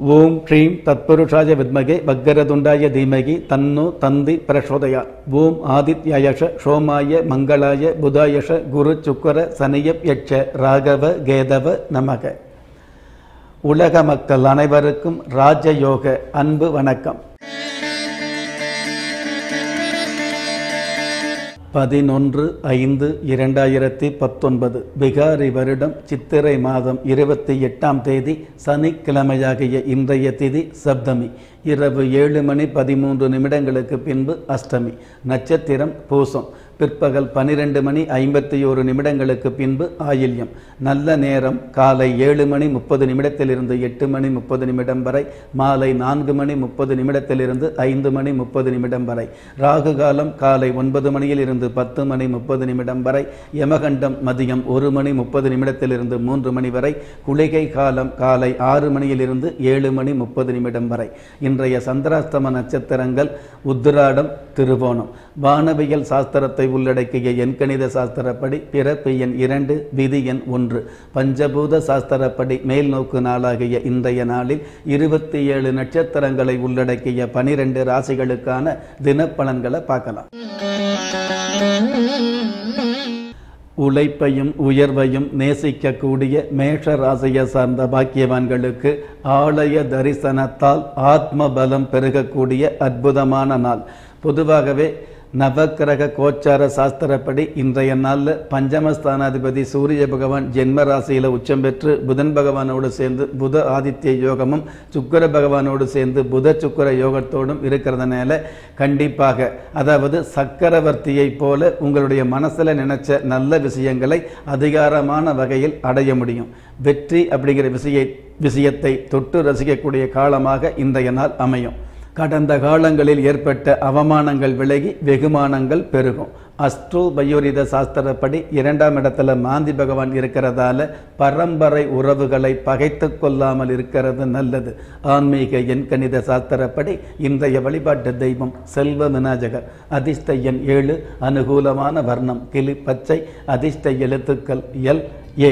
ஓம் ஸ்ரீம் தத்புருஷாய வித்மகே வக்கரதுண்டாய தீமகி தன்னு தந்தி பிரசோதயா ஓம் ஆதித்யாயஷ சோமாய மங்களாய புதாயஷ குரு சுக்கர சனியப் யட்ச ராகவ கேதவ நமக உலக மக்கள் அனைவருக்கும் ராஜயோக அன்பு வணக்கம் பதினொன்று ஐந்து இரண்டாயிரத்தி பத்தொன்பது பிகாரி வருடம் சித்திரை மாதம் இருபத்தி எட்டாம் தேதி சனிக்கிழமையாகிய இன்றைய திதி சப்தமி இரவு ஏழு மணி பதிமூன்று நிமிடங்களுக்கு பின்பு அஷ்டமி நட்சத்திரம் பூசம் பிற்பகல் பனிரெண்டு மணி ஐம்பத்தி ஓரு நிமிடங்களுக்கு பின்பு ஆயில்யம் நல்ல நேரம் காலை ஏழு மணி முப்பது நிமிடத்திலிருந்து எட்டு மணி முப்பது நிமிடம் வரை மாலை நான்கு மணி முப்பது நிமிடத்திலிருந்து ஐந்து மணி முப்பது நிமிடம் வரை ராகு காலம் காலை ஒன்பது மணியில் இருந்து பத்து மணி முப்பது நிமிடம் வரை யமகண்டம் மதியம் ஒரு மணி முப்பது நிமிடத்திலிருந்து மூன்று மணி வரை குளிகை காலம் காலை ஆறு மணியிலிருந்து ஏழு மணி முப்பது நிமிடம் வரை இன்றைய சந்திராஸ்தம நட்சத்திரங்கள் உத்திராடம் திருவோணம் வானவியல் சாஸ்திரத்தை உள்ளடக்கிய எண்கணித சாஸ்திரப்படி பிறப்பு எண் இரண்டு விதி எண் ஒன்று பஞ்சபூத சாஸ்திரப்படி மேல் நோக்கு நாளாகிய இன்றைய நாளில் இருபத்தி ஏழு நட்சத்திரங்களை உள்ளடக்கிய பனிரெண்டு ராசிகளுக்கான தினப்பலன்களை பார்க்கலாம் உழைப்பையும் உயர்வையும் நேசிக்கக்கூடிய மேஷ ராசியை சார்ந்த பாக்கியவான்களுக்கு ஆலய தரிசனத்தால் ஆத்ம பலம் பெருகக்கூடிய அற்புதமான நாள் பொதுவாகவே நவக்கிரக கோச்சார சாஸ்திரப்படி இன்றைய நாளில் பஞ்சமஸ்தானாதிபதி சூரிய பகவான் ஜென்ம ராசியில் உச்சம் பெற்று புதன் பகவானோடு சேர்ந்து புத ஆதித்ய யோகமும் சுக்கர பகவானோடு சேர்ந்து புத சுக்கர யோகத்தோடும் இருக்கிறதுனால கண்டிப்பாக அதாவது சக்கரவர்த்தியைப் போல உங்களுடைய மனசில் நினைச்ச நல்ல விஷயங்களை அதிகாரமான வகையில் அடைய முடியும் வெற்றி அப்படிங்கிற விஷய விஷயத்தை தொட்டு ரசிக்கக்கூடிய காலமாக இன்றைய நாள் அமையும் கடந்த காலங்களில் ஏற்பட்ட அவமானங்கள் விலகி வெகுமானங்கள் பெருகும் அஸ்ட்ரோ பயோரித சாஸ்திரப்படி இரண்டாம் இடத்துல மாந்தி பகவான் இருக்கிறதால பரம்பரை உறவுகளை பகைத்து கொள்ளாமல் இருக்கிறது நல்லது ஆன்மீக எண்கணித சாஸ்திரப்படி இன்றைய வழிபாட்டு தெய்வம் செல்வ விநாயகர் அதிர்ஷ்ட எண் ஏழு அனுகூலமான வர்ணம் கிளி பச்சை அதிர்ஷ்ட எழுத்துக்கள் எல் ஏ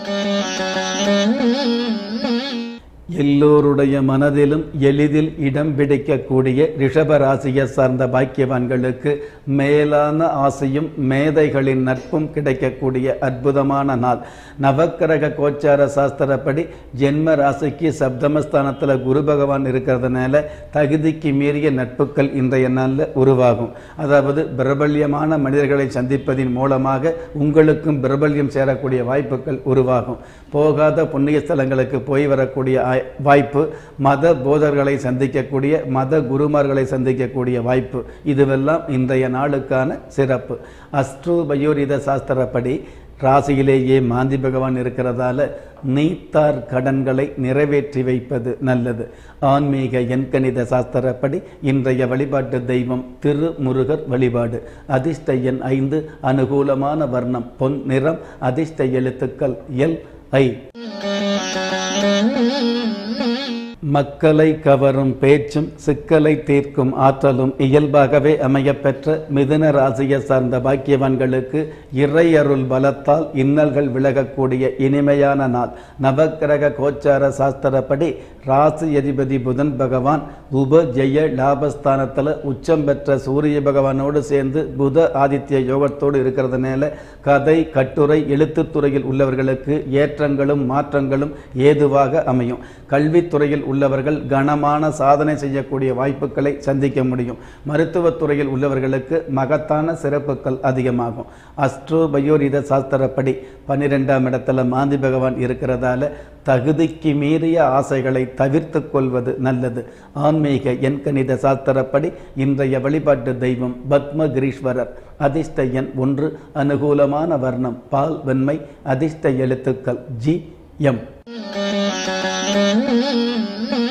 எல்லோருடைய மனதிலும் எளிதில் இடம் பிடிக்கக்கூடிய ரிஷபராசியை சார்ந்த பாக்கியவான்களுக்கு மேலான ஆசையும் மேதைகளின் நட்பும் கிடைக்கக்கூடிய அற்புதமான நாள் நவக்கிரக கோச்சார சாஸ்திரப்படி ஜென்ம ராசிக்கு சப்தமஸ்தானத்தில் குரு பகவான் இருக்கிறதுனால தகுதிக்கு மீறிய நட்புகள் இன்றைய நாளில் உருவாகும் அதாவது பிரபல்யமான மனிதர்களை சந்திப்பதின் மூலமாக உங்களுக்கும் பிரபல்யம் சேரக்கூடிய வாய்ப்புகள் உருவாகும் போகாத புண்ணிய ஸ்தலங்களுக்கு போய் வரக்கூடிய வாய்ப்பு மத போதர்களை சந்திக்கக்கூடிய மத குருமார்களை சந்திக்கக்கூடிய வாய்ப்பு இதுவெல்லாம் இன்றைய நாளுக்கான சிறப்பு அஸ்ட்ரோ பயோரித சாஸ்திரப்படி ராசியிலேயே மாந்தி பகவான் இருக்கிறதால நீத்தார் கடன்களை நிறைவேற்றி வைப்பது நல்லது ஆன்மீக எண்கணித சாஸ்திரப்படி இன்றைய வழிபாட்டு தெய்வம் திருமுருகர் வழிபாடு அதிர்ஷ்ட எண் ஐந்து அனுகூலமான வர்ணம் பொன் நிறம் அதிர்ஷ்ட எழுத்துக்கள் எல் ஐ மக்களை கவரும் பேச்சும் சிக்கலை தீர்க்கும் ஆற்றலும் இயல்பாகவே அமையப்பெற்ற மிதுன ராசியை சார்ந்த பாக்கியவான்களுக்கு இறையருள் பலத்தால் இன்னல்கள் விலகக்கூடிய இனிமையான நாள் நவக்கிரக கோச்சார சாஸ்திரப்படி ராசி அதிபதி புதன் பகவான் உப ஜெய லாபஸ்தானத்தில் உச்சம் பெற்ற சூரிய பகவானோடு சேர்ந்து புத ஆதித்ய யோகத்தோடு இருக்கிறதுனால கதை கட்டுரை எழுத்துத்துறையில் உள்ளவர்களுக்கு ஏற்றங்களும் மாற்றங்களும் ஏதுவாக அமையும் கல்வித்துறையில் உள்ளவர்கள் கனமான சாதனை செய்யக்கூடிய வாய்ப்புகளை சந்திக்க முடியும் மருத்துவத்துறையில் உள்ளவர்களுக்கு மகத்தான சிறப்புகள் அதிகமாகும் அஸ்ட்ரோ பயோரித சாஸ்திரப்படி பன்னிரெண்டாம் இடத்துல மாந்தி பகவான் இருக்கிறதால தகுதிக்கு மீறிய ஆசைகளை தவிர்த்து கொள்வது நல்லது ஆன்மீக எண்கணித சாஸ்திரப்படி இன்றைய வழிபாட்டு தெய்வம் பத்மகிரீஸ்வரர் அதிர்ஷ்ட எண் ஒன்று அனுகூலமான வர்ணம் பால் வெண்மை அதிர்ஷ்ட எழுத்துக்கள் ஜி எம்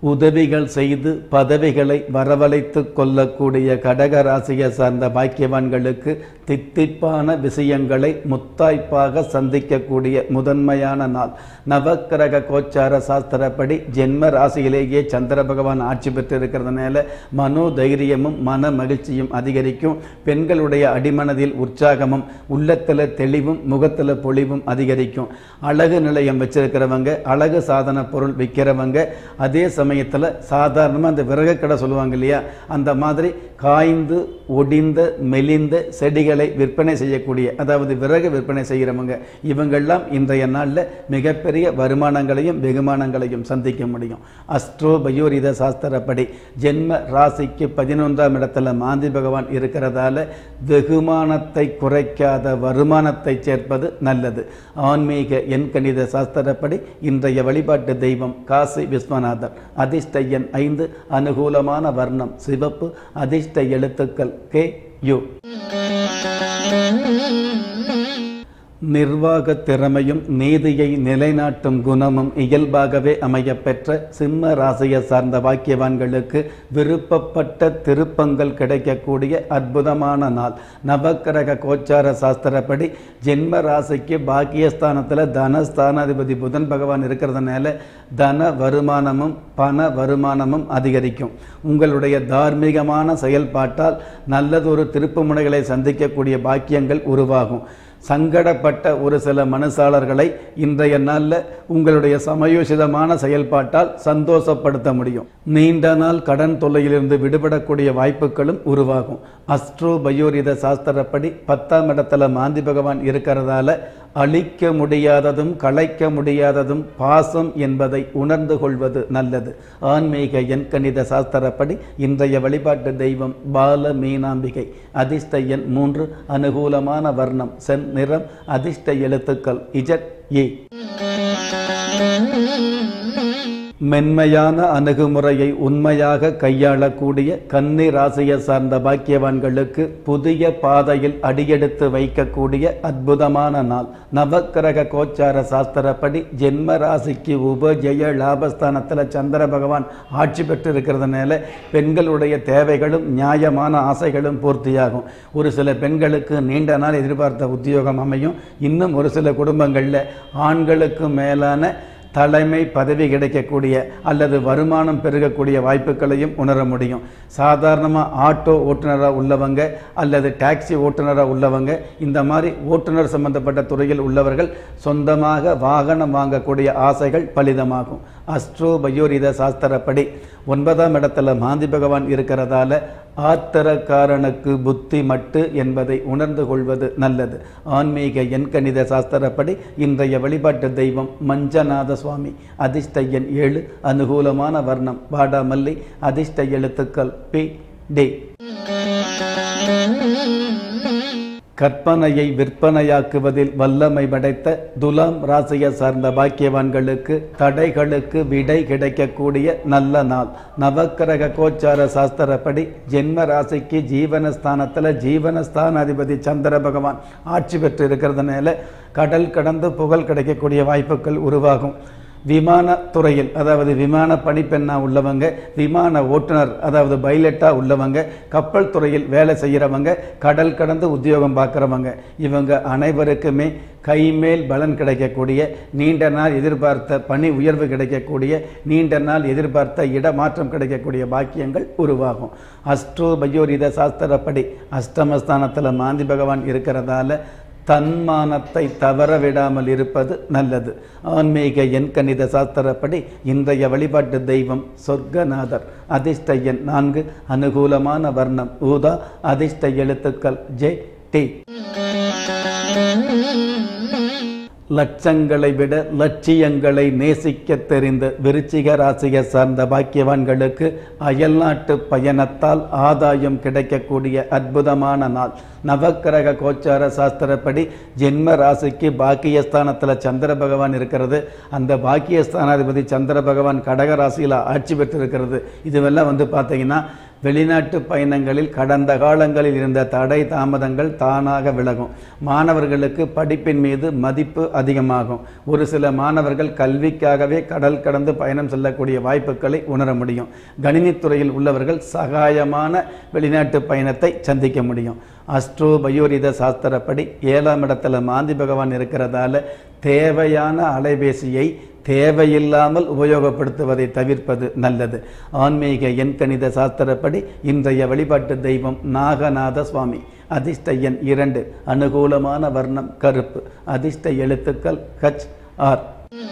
உதவிகள் செய்து பதவிகளை வரவழைத்து கொள்ளக்கூடிய கடக ராசியை சார்ந்த பாக்கியவான்களுக்கு தித்திப்பான விஷயங்களை முத்தாய்ப்பாக சந்திக்கக்கூடிய முதன்மையான நாள் நவக்கிரக கோச்சார சாஸ்திரப்படி ஜென்ம ராசியிலேயே சந்திர பகவான் ஆட்சி பெற்று இருக்கிறதுனால மனோ தைரியமும் மன மகிழ்ச்சியும் அதிகரிக்கும் பெண்களுடைய அடிமனதில் உற்சாகமும் உள்ளத்தில் தெளிவும் முகத்தில் பொலிவும் அதிகரிக்கும் அழகு நிலையம் வச்சிருக்கிறவங்க அழகு சாதன பொருள் விற்கிறவங்க அதே சமயத்தில் சாதாரணமாக அந்த விறகு கடை சொல்லுவாங்க இல்லையா அந்த மாதிரி காய்ந்து ஒடிந்த மெலிந்த செடிகளை விற்பனை செய்யக்கூடிய அதாவது விறகு விற்பனை செய்கிறவங்க இவங்கெல்லாம் இன்றைய நாளில் மிகப்பெரிய வருமானங்களையும் வெகுமானங்களையும் சந்திக்க முடியும் அஸ்ட்ரோ பயோரித சாஸ்திரப்படி ஜென்ம ராசிக்கு பதினொன்றாம் இடத்துல மாந்தி பகவான் இருக்கிறதால வெகுமானத்தை குறைக்காத வருமானத்தை சேர்ப்பது நல்லது ஆன்மீக எண்கணித சாஸ்திரப்படி இன்றைய வழிபாட்டு தெய்வம் காசி விஸ்வநாதர் அதிர்ஷ்ட எண் ஐந்து அனுகூலமான வர்ணம் சிவப்பு அதிர்ஷ்ட எழுத்துக்கள் கே யு நிர்வாக திறமையும் நீதியை நிலைநாட்டும் குணமும் இயல்பாகவே அமையப்பெற்ற சிம்ம ராசியை சார்ந்த வாக்கியவான்களுக்கு விருப்பப்பட்ட திருப்பங்கள் கிடைக்கக்கூடிய அற்புதமான நாள் நவக்கிரக கோச்சார சாஸ்திரப்படி ஜென்ம ராசிக்கு பாக்கியஸ்தானத்தில் தனஸ்தானாதிபதி புதன் பகவான் இருக்கிறதுனால தன வருமானமும் பண வருமானமும் அதிகரிக்கும் உங்களுடைய தார்மீகமான செயல்பாட்டால் நல்லதொரு திருப்பு முனைகளை சந்திக்கக்கூடிய பாக்கியங்கள் உருவாகும் சங்கடப்பட்ட ஒரு சில மனசாளர்களை இன்றைய நாளில் உங்களுடைய சமயோசிதமான செயல்பாட்டால் சந்தோஷப்படுத்த முடியும் நீண்ட நாள் கடன் தொல்லையிலிருந்து விடுபடக்கூடிய வாய்ப்புகளும் உருவாகும் அஸ்ட்ரோ பயோரித சாஸ்திரப்படி பத்தாம் இடத்துல மாந்தி பகவான் இருக்கிறதால அழிக்க முடியாததும் களைக்க முடியாததும் பாசம் என்பதை உணர்ந்து கொள்வது நல்லது ஆன்மீக எண்கணித சாஸ்திரப்படி இன்றைய வழிபாட்டு தெய்வம் பால மீனாம்பிகை அதிர்ஷ்ட எண் மூன்று அனுகூலமான வர்ணம் சென் நிறம் அதிர்ஷ்ட எழுத்துக்கள் இஜட் ஏ மென்மையான அணுகுமுறையை உண்மையாக கையாளக்கூடிய கன்னி ராசியை சார்ந்த பாக்கியவான்களுக்கு புதிய பாதையில் அடியெடுத்து வைக்கக்கூடிய அற்புதமான நாள் நவக்கிரக கோச்சார சாஸ்திரப்படி ஜென்ம ராசிக்கு உபஜெய லாபஸ்தானத்தில் சந்திர பகவான் ஆட்சி பெற்று இருக்கிறதுனால பெண்களுடைய தேவைகளும் நியாயமான ஆசைகளும் பூர்த்தியாகும் ஒரு சில பெண்களுக்கு நீண்ட நாள் எதிர்பார்த்த உத்தியோகம் அமையும் இன்னும் ஒரு சில குடும்பங்களில் ஆண்களுக்கு மேலான தலைமை பதவி கிடைக்கக்கூடிய அல்லது வருமானம் பெருகக்கூடிய வாய்ப்புகளையும் உணர முடியும் சாதாரணமாக ஆட்டோ ஓட்டுநராக உள்ளவங்க அல்லது டாக்ஸி ஓட்டுநராக உள்ளவங்க இந்த மாதிரி ஓட்டுநர் சம்பந்தப்பட்ட துறையில் உள்ளவர்கள் சொந்தமாக வாகனம் வாங்கக்கூடிய ஆசைகள் பலிதமாகும் அஸ்ட்ரோ பயோரித சாஸ்திரப்படி ஒன்பதாம் இடத்துல மாந்தி பகவான் இருக்கிறதால ஆத்திரக்காரனுக்கு புத்தி மட்டு என்பதை உணர்ந்து கொள்வது நல்லது ஆன்மீக எண்கணித சாஸ்திரப்படி இன்றைய வழிபாட்டு தெய்வம் மஞ்சநாத சுவாமி அதிர்ஷ்ட எண் ஏழு அனுகூலமான வர்ணம் வாடாமல்லி அதிர்ஷ்ட எழுத்துக்கள் பி டி கற்பனையை விற்பனையாக்குவதில் வல்லமை படைத்த துலாம் ராசியை சார்ந்த பாக்கியவான்களுக்கு தடைகளுக்கு விடை கிடைக்கக்கூடிய நல்ல நாள் நவக்கிரக கோச்சார சாஸ்திரப்படி ஜென்ம ராசிக்கு ஜீவனஸ்தானத்தில் ஜீவனஸ்தானாதிபதி சந்திர பகவான் ஆட்சி பெற்று இருக்கிறதுனால கடல் கடந்து புகழ் கிடைக்கக்கூடிய வாய்ப்புகள் உருவாகும் விமான துறையில் அதாவது விமான பணிப்பெண்ணா உள்ளவங்க விமான ஓட்டுநர் அதாவது பைலட்டா உள்ளவங்க கப்பல் துறையில் வேலை செய்கிறவங்க கடல் கடந்து உத்தியோகம் பார்க்குறவங்க இவங்க அனைவருக்குமே கைமேல் பலன் கிடைக்கக்கூடிய நீண்ட நாள் எதிர்பார்த்த பணி உயர்வு கிடைக்கக்கூடிய நீண்ட நாள் எதிர்பார்த்த இடமாற்றம் கிடைக்கக்கூடிய பாக்கியங்கள் உருவாகும் அஸ்ட்ரோ பயோரித சாஸ்திரப்படி அஷ்டமஸ்தானத்தில் மாந்தி பகவான் இருக்கிறதால தன்மானத்தை தவற விடாமல் இருப்பது நல்லது ஆன்மீக எண்கணித சாஸ்திரப்படி இன்றைய வழிபாட்டு தெய்வம் சொர்க்கநாதர் அதிர்ஷ்ட எண் நான்கு அனுகூலமான வர்ணம் ஊதா அதிர்ஷ்ட எழுத்துக்கள் ஜே டி லட்சங்களை விட லட்சியங்களை நேசிக்க தெரிந்த விருச்சிக ராசியை சார்ந்த பாக்கியவான்களுக்கு அயல்நாட்டு பயணத்தால் ஆதாயம் கிடைக்கக்கூடிய அற்புதமான நாள் நவக்கிரக கோச்சார சாஸ்திரப்படி ஜென்ம ராசிக்கு பாக்கியஸ்தானத்தில் சந்திர பகவான் இருக்கிறது அந்த பாக்கியஸ்தானாதிபதி சந்திர பகவான் கடக ராசியில் ஆட்சி பெற்றிருக்கிறது இதுவெல்லாம் வந்து பார்த்தீங்கன்னா வெளிநாட்டு பயணங்களில் கடந்த காலங்களில் இருந்த தடை தாமதங்கள் தானாக விலகும் மாணவர்களுக்கு படிப்பின் மீது மதிப்பு அதிகமாகும் ஒரு சில மாணவர்கள் கல்விக்காகவே கடல் கடந்து பயணம் செல்லக்கூடிய வாய்ப்புகளை உணர முடியும் கணினித்துறையில் உள்ளவர்கள் சகாயமான வெளிநாட்டு பயணத்தை சந்திக்க முடியும் அஸ்ட்ரோ பயோரித சாஸ்திரப்படி ஏழாம் இடத்துல மாந்தி பகவான் இருக்கிறதால தேவையான அலைபேசியை தேவையில்லாமல் உபயோகப்படுத்துவதை தவிர்ப்பது நல்லது ஆன்மீக எண்கணித சாஸ்திரப்படி இன்றைய வழிபாட்டு தெய்வம் நாகநாத சுவாமி அதிர்ஷ்ட எண் இரண்டு அனுகூலமான வர்ணம் கருப்பு அதிர்ஷ்ட எழுத்துக்கள் ஹச் ஆர்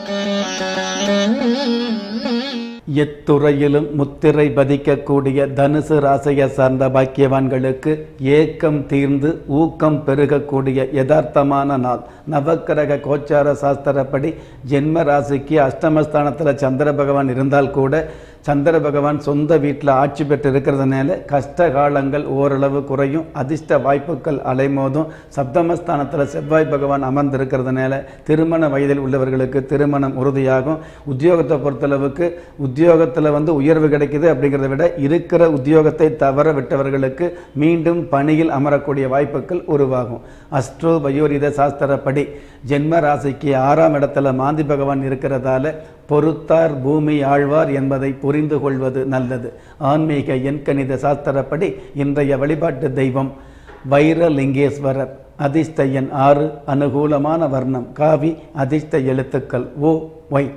எத்துறையிலும் முத்திரை பதிக்கக்கூடிய தனுசு ராசியை சார்ந்த பாக்கியவான்களுக்கு ஏக்கம் தீர்ந்து ஊக்கம் பெருகக்கூடிய யதார்த்தமான நாள் நவக்கிரக கோச்சார சாஸ்திரப்படி ஜென்ம ராசிக்கு அஷ்டமஸ்தானத்தில் சந்திர பகவான் இருந்தால் கூட சந்திர பகவான் சொந்த வீட்டில் ஆட்சி பெற்று இருக்கிறதுனால கஷ்ட காலங்கள் ஓரளவு குறையும் அதிர்ஷ்ட வாய்ப்புகள் அலைமோதும் சப்தமஸ்தானத்தில் செவ்வாய் பகவான் அமர்ந்திருக்கிறதுனால திருமண வயதில் உள்ளவர்களுக்கு திருமணம் உறுதியாகும் உத்தியோகத்தை பொறுத்தளவுக்கு உத்தியோகத்தில் வந்து உயர்வு கிடைக்குது அப்படிங்கிறத விட இருக்கிற உத்தியோகத்தை தவற விட்டவர்களுக்கு மீண்டும் பணியில் அமரக்கூடிய வாய்ப்புகள் உருவாகும் அஸ்ட்ரோ பயோரித சாஸ்திரப்படி ஜென்ம ராசிக்கு ஆறாம் இடத்துல மாந்தி பகவான் இருக்கிறதால பொறுத்தார் பூமி ஆழ்வார் என்பதை புரிந்து கொள்வது நல்லது ஆன்மீக எண்கணித சாஸ்திரப்படி இன்றைய வழிபாட்டு தெய்வம் வைரலிங்கேஸ்வரர் அதிர்ஷ்ட எண் ஆறு அனுகூலமான வர்ணம் காவி அதிர்ஷ்ட எழுத்துக்கள் ஓ ஒய்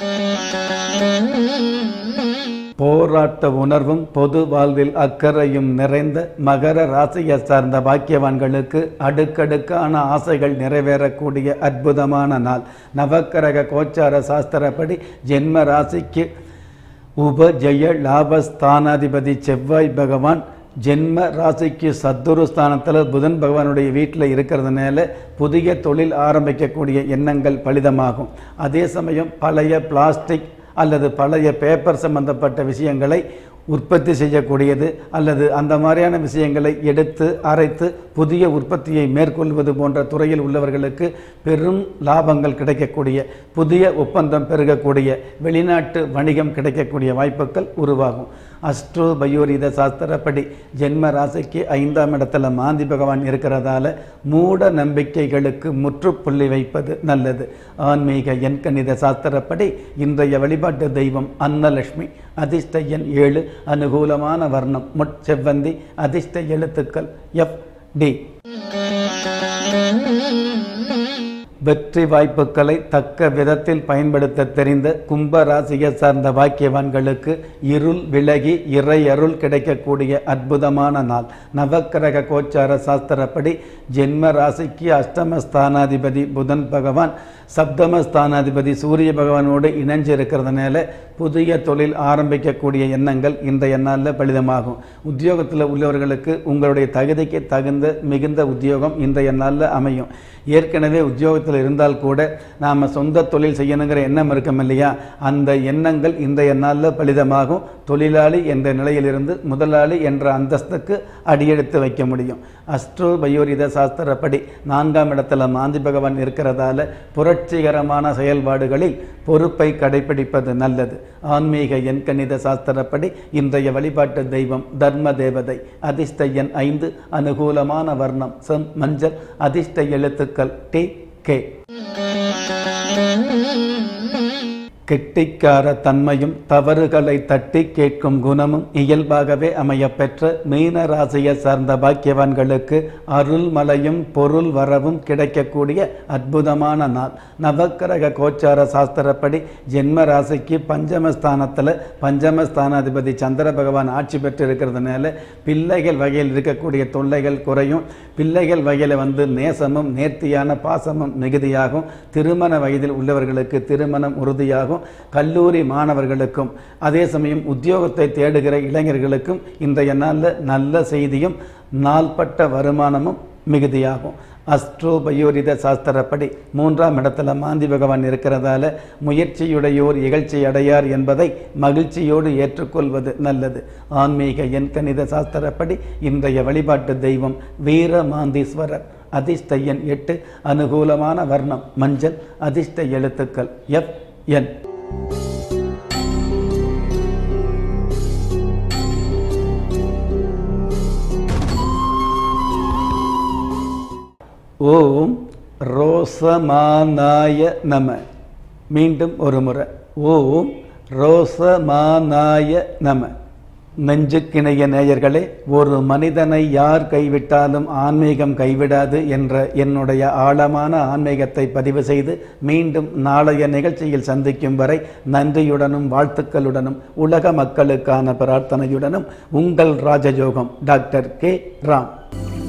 போராட்ட உணர்வும் பொது வாழ்வில் அக்கறையும் நிறைந்த மகர ராசியை சார்ந்த பாக்கியவான்களுக்கு அடுக்கடுக்கான ஆசைகள் நிறைவேறக்கூடிய அற்புதமான நாள் நவக்கிரக கோச்சார சாஸ்திரப்படி ஜென்ம ராசிக்கு உபஜய லாபஸ்தானாதிபதி செவ்வாய் பகவான் ஜென்ம ராசிக்கு சத்துரு ஸ்தானத்தில் புதன் பகவானுடைய வீட்டில் இருக்கிறதுனால புதிய தொழில் ஆரம்பிக்கக்கூடிய எண்ணங்கள் பலிதமாகும் அதே சமயம் பழைய பிளாஸ்டிக் அல்லது பழைய பேப்பர் சம்பந்தப்பட்ட விஷயங்களை உற்பத்தி செய்யக்கூடியது அல்லது அந்த மாதிரியான விஷயங்களை எடுத்து அரைத்து புதிய உற்பத்தியை மேற்கொள்வது போன்ற துறையில் உள்ளவர்களுக்கு பெரும் லாபங்கள் கிடைக்கக்கூடிய புதிய ஒப்பந்தம் பெருகக்கூடிய வெளிநாட்டு வணிகம் கிடைக்கக்கூடிய வாய்ப்புகள் உருவாகும் அஸ்ட்ரோ பயோரித சாஸ்திரப்படி ஜென்ம ராசிக்கு ஐந்தாம் இடத்துல மாந்தி பகவான் இருக்கிறதால மூட நம்பிக்கைகளுக்கு முற்றுப்புள்ளி வைப்பது நல்லது ஆன்மீக எண்கணித சாஸ்திரப்படி இன்றைய வழிபாட்டு தெய்வம் அன்னலட்சுமி அதிர்ஷ்ட எண் ஏழு அனுகூலமான வர்ணம் முட்செவ்வந்தி அதிர்ஷ்ட எழுத்துக்கள் எஃப் டி வெற்றி வாய்ப்புகளை தக்க விதத்தில் பயன்படுத்த தெரிந்த கும்ப ராசியை சார்ந்த பாக்கியவான்களுக்கு இருள் விலகி இறை அருள் கிடைக்கக்கூடிய அற்புதமான நாள் நவக்கிரக கோச்சார சாஸ்திரப்படி ஜென்ம ராசிக்கு அஷ்டம ஸ்தானாதிபதி புதன் பகவான் சப்தம ஸ்தானாதிபதி சூரிய பகவானோடு இணைஞ்சு இருக்கிறதுனால புதிய தொழில் ஆரம்பிக்கக்கூடிய எண்ணங்கள் இன்றைய நாளில் பலிதமாகும் உத்தியோகத்தில் உள்ளவர்களுக்கு உங்களுடைய தகுதிக்கு தகுந்த மிகுந்த உத்தியோகம் இன்றைய நாளில் அமையும் ஏற்கனவே உத்தியோகத்தில் இருந்தால் கூட நாம் சொந்த தொழில் செய்யணுங்கிற எண்ணம் இருக்கும் இல்லையா அந்த எண்ணங்கள் இன்றைய நாளில் பலிதமாகும் தொழிலாளி என்ற நிலையிலிருந்து முதலாளி என்ற அந்தஸ்துக்கு அடியெடுத்து வைக்க முடியும் அஸ்ட்ரோ பயோரித சாஸ்திரப்படி நான்காம் இடத்துல மாந்தி பகவான் இருக்கிறதால புரட்சிகரமான செயல்பாடுகளில் பொறுப்பை கடைபிடிப்பது நல்லது ஆன்மீக எண்கணித சாஸ்திரப்படி இன்றைய வழிபாட்டு தெய்வம் தர்ம தேவதை அதிர்ஷ்ட எண் ஐந்து அனுகூலமான வர்ணம் செம் மஞ்சள் அதிர்ஷ்ட எழுத்துக்கள் டி கே கெட்டிக்கார தன்மையும் தவறுகளை தட்டி கேட்கும் குணமும் இயல்பாகவே அமையப்பெற்ற மீன ராசியை சார்ந்த பாக்கியவான்களுக்கு அருள்மலையும் பொருள் வரவும் கிடைக்கக்கூடிய அற்புதமான நாள் நவக்கிரக கோச்சார சாஸ்திரப்படி ஜென்ம ராசிக்கு பஞ்சமஸ்தானத்தில் பஞ்சமஸ்தானாதிபதி சந்திர பகவான் ஆட்சி பெற்று இருக்கிறதுனால பிள்ளைகள் வகையில் இருக்கக்கூடிய தொல்லைகள் குறையும் பிள்ளைகள் வகையில் வந்து நேசமும் நேர்த்தியான பாசமும் மிகுதியாகும் திருமண வயதில் உள்ளவர்களுக்கு திருமணம் உறுதியாகும் கல்லூரி மாணவர்களுக்கும் அதே சமயம் உத்தியோகத்தை தேடுகிற இளைஞர்களுக்கும் இன்றைய நாளில் நல்ல செய்தியும் நாள்பட்ட வருமானமும் மிகுதியாகும் அஸ்ட்ரோ பயோரித சாஸ்திரப்படி மூன்றாம் இடத்துல மாந்தி பகவான் இருக்கிறதால முயற்சியுடையோர் இகழ்ச்சி அடையார் என்பதை மகிழ்ச்சியோடு ஏற்றுக்கொள்வது நல்லது ஆன்மீக எண்கணித சாஸ்திரப்படி இன்றைய வழிபாட்டு தெய்வம் வீர மாந்தீஸ்வரர் அதிர்ஷ்ட எண் எட்டு அனுகூலமான வர்ணம் மஞ்சள் அதிர்ஷ்ட எழுத்துக்கள் எஃப் என் ஓம் ரோசமானாய நம மீண்டும் ஒரு முறை ஓம் ரோசமானாய நம நெஞ்சுக்கிணைய நேயர்களே ஒரு மனிதனை யார் கைவிட்டாலும் ஆன்மீகம் கைவிடாது என்ற என்னுடைய ஆழமான ஆன்மீகத்தை பதிவு செய்து மீண்டும் நாளைய நிகழ்ச்சியில் சந்திக்கும் வரை நன்றியுடனும் வாழ்த்துக்களுடனும் உலக மக்களுக்கான பிரார்த்தனையுடனும் உங்கள் ராஜயோகம் டாக்டர் கே ராம்